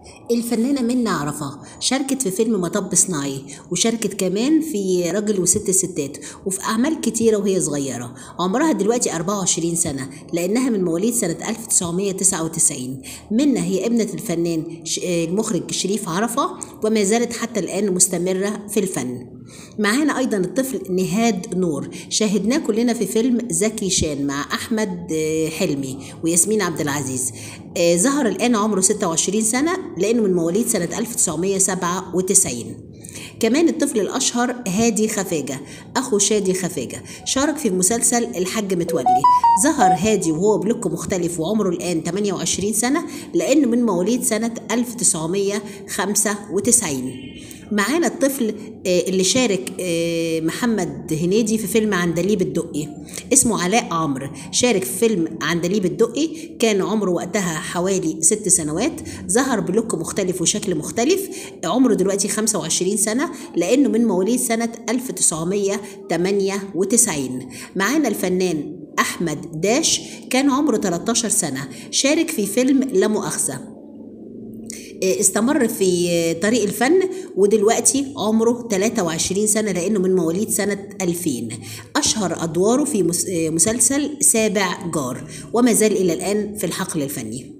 الفنانة منى عرفة شاركت في فيلم مطب صناعي وشاركت كمان في راجل وست ستات وفي أعمال كتيرة وهي صغيرة عمرها دلوقتي 24 سنة لأنها من مواليد سنة 1999 منى هي ابنة الفنان ش- آه، المخرج شريف عرفة وما زالت حتى الآن مستمرة في الفن معانا أيضا الطفل نهاد نور شاهدناه كلنا في فيلم زكي شان مع أحمد آه، حلمي وياسمين عبد العزيز آه، ظهر الآن عمره 26 سنة لأنه من مواليد سنة 1997 كمان الطفل الأشهر هادي خفاجة أخو شادي خفاجة شارك في مسلسل الحاج متولي ظهر هادي وهو بلوك مختلف وعمره الآن 28 سنة لأنه من مواليد سنة 1995 معانا الطفل آه، اللي شارك آه، محمد هنيدي في فيلم عندليب الدقي اسمه علاء عمرو شارك في فيلم عندليب الدقي كان عمره وقتها حوالي ست سنوات ظهر بلوك مختلف وشكل مختلف عمره دلوقتي 25 سنة لأنه من مواليد سنة 1998 معانا الفنان أحمد داش كان عمره 13 سنة شارك في فيلم لا مؤاخذة استمر في طريق الفن ودلوقتي عمره 23 سنة لأنه من مواليد سنة 2000 أشهر أدواره في مس- مسلسل سابع جار وما زال إلى الآن في الحقل الفني